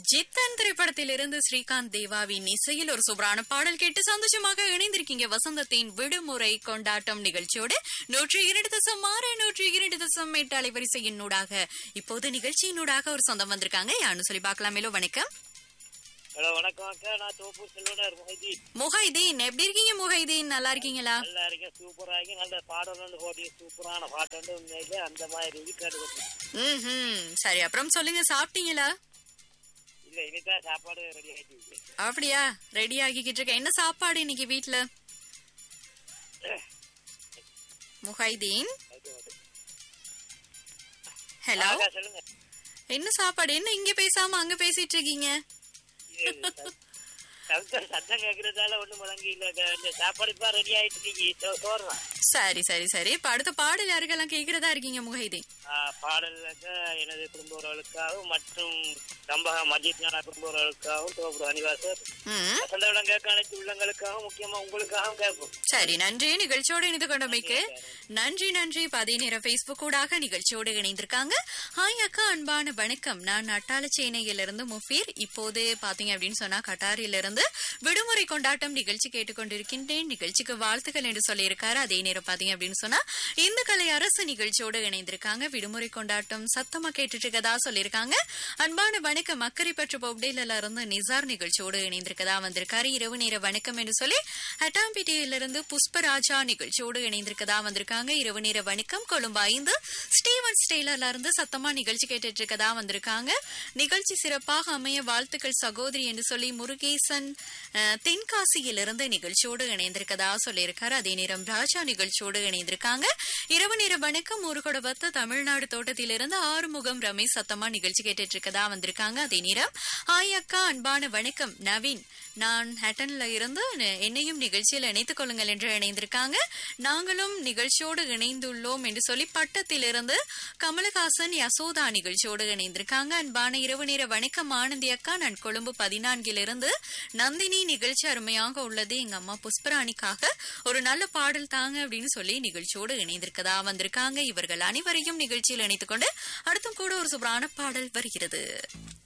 ஜித்தன் திரைப்படத்திலிருந்து ஸ்ரீகாந்த் தேவாவின் இசையில் ஒரு சூப்பரான பாடல் கேட்டு சந்தோஷமாக இணைந்திருக்கீங்க வசந்தத்தின் விடுமுறை கொண்டாட்டம் நிகழ்ச்சியோடு நூற்றி இரண்டு தசம் ஆறு நூற்றி இரண்டு தசம் எட்டு அலைவரிசையினூடாக இப்போது நிகழ்ச்சியினூடாக ஒரு சொந்தம் வந்திருக்காங்க யாருன்னு சொல்லி பார்க்கலாமேலோ வணக்கம் ஹலோ வணக்கம் அக்கா நான் தோப்பூர் செல்வனார் முஹைதீன் முஹைதீன் எப்படி இருக்கீங்க முஹைதீன் நல்லா இருக்கீங்களா நல்லா இருக்கேன் சூப்பரா இருக்கேன் நல்ல பாடல் வந்து போட்டி சூப்பரான பாட்டு வந்து உண்மையிலே அந்த மாதிரி இது கேட்டு ம் சரி அப்புறம் சொல்லுங்க சாப்பிட்டீங்களா இல்ல இனிதான் சாப்பாடு ரெடி ஆயிட்டு இருக்கு. அப்படியா ரெடி ஆகிக்கிட்டு இருக்க என்ன சாப்பாடு இன்னைக்கு வீட்ல முஹைதீன் அது அது. ஹலோ அக்கா சொல்லுங்க என்ன சாப்பாடு என்ன இங்க பேசாம அங்க பேசிட்டு இருக்கீங்க இது சத்- சத்தம் சத்தம் கேட்கறதால ஒண்ணும் முழங்கி இல்ல அக்கா. இந்த சாப்பாடு இப்ப ரெடி ஆயிட்டு இருக்கு சோ- சோறுதான் சரி சரி சரி இப்ப அடுத்த பாடல் யாருக்கெல்லாம் கேக்குறதா இருக்கீங்க முஹைதீன் பாடல் அக்கா எனது குடும்ப உறவுகளுக்காகவும் மற்றும் கம்பகா மஜித் நானா குடும்ப உறவுகளுக்காகவும் தோப்புடு அனிவாசர் ம் வசந்தவிடம் கேட்க அனைத்து உள்ளங்களுக்காகவும் முக்கியமா உங்களுக்காகவும் கேட்போம் சரி நன்றி நிகழ்ச்சியோடு இணைந்து கொண்டமைக்கு நன்றி நன்றி பதவி நேர பேஸ்புக் ஊடாக நிகழ்ச்சியோடு இணைந்திருக்காங்க ஹாய் அக்கா அன்பான வணக்கம் நான் நட்டால சேனையிலிருந்து முஃபீர் இப்போது பாத்தீங்க அப்படின்னு சொன்னா கட்டாரிலிருந்து விடுமுறை கொண்டாட்டம் நிகழ்ச்சி கேட்டுக்கொண்டிருக்கின்றேன் நிகழ்ச்சிக்கு வாழ்த்துக்கள் என்று சொல்லியிருக்காரு அதே நேரம் பாத்தீங்க அப்படின்னு சொன்னா இந்த கலை அரசு நிகழ்ச்சியோடு இணைந்திருக்காங்க விடுமுறை கொண்டாட்டம் சத்தமா கேட்டுட்டு இருக்கதா சொல்லியிருக்காங்க அன்பான வணக்கம் அக்கறை பற்று பொப்டேல இருந்து நிசார் நிகழ்ச்சியோடு இணைந்திருக்கதா வந்திருக்காரு இரவு நேர வணக்கம் என்று சொல்லி ஹட்டாம்பிட்டியிலிருந்து புஷ்பராஜா நிகழ்ச்சியோடு இணைந்திருக்கதா வந்திருக்காங்க இரவு நேர வணக்கம் கொழும்பு ஐந்து ஸ்டீவன் ஸ்டெய்லர்ல இருந்து சத்தமா நிகழ்ச்சி கேட்டுட்டு இருக்கதா வந்திருக்காங்க நிகழ்ச்சி சிறப்பாக அமைய வாழ்த்துக்கள் சகோதரி என்று சொல்லி முருகேசன் அஹ், தென்காசியிலிருந்து நிகழ்ச்சியோடு இணைந்திருக்கதா சொல்லியிருக்காரு அதே நேரம் ராஜா நிகழ்ச்சியோடு இணைந்திருக்காங்க இரவு நேர வணக்கம் ஊர்கொடவத்த தமிழ்நாடு தோட்டத்திலிருந்து ஆறுமுகம் ரமேஷ் சத்தமா நிகழ்ச்சி கேட்டுட்டு இருக்கதா வந்திருக்காங்க அதே நேரம் ஹாய் அக்கா அன்பான வணக்கம் நவீன் நான் ஹட்டன்ல இருந்து ந- என்னையும் நிகழ்ச்சியில் இணைத்துக் கொள்ளுங்கள் என்று இணைந்திருக்காங்க நாங்களும் நிகழ்ச்சியோடு இணைந்துள்ளோம் என்று சொல்லி பட்டத்திலிருந்து கமலஹாசன் யசோதா நிகழ்ச்சியோடு இணைந்திருக்காங்க அன்பான இரவு நேர வணக்கம் ஆனந்தி அக்கா நான் கொழும்பு பதினான்கிலிருந்து நந்தினி நிகழ்ச்சி அருமையாக உள்ளது எங்க அம்மா புஷ்பராணிக்காக ஒரு நல்ல பாடல் தாங்க அப்படின்னு சொல்லி நிகழ்ச்சியோடு இணைந்திருக்கதா வந்திருக்காங்க இவர்கள் அனைவரையும் நிகழ்ச்சியில் இணைத்துக் கொண்டு அடுத்தும் கூட ஒரு சூப்பரான பாடல் வருகிறது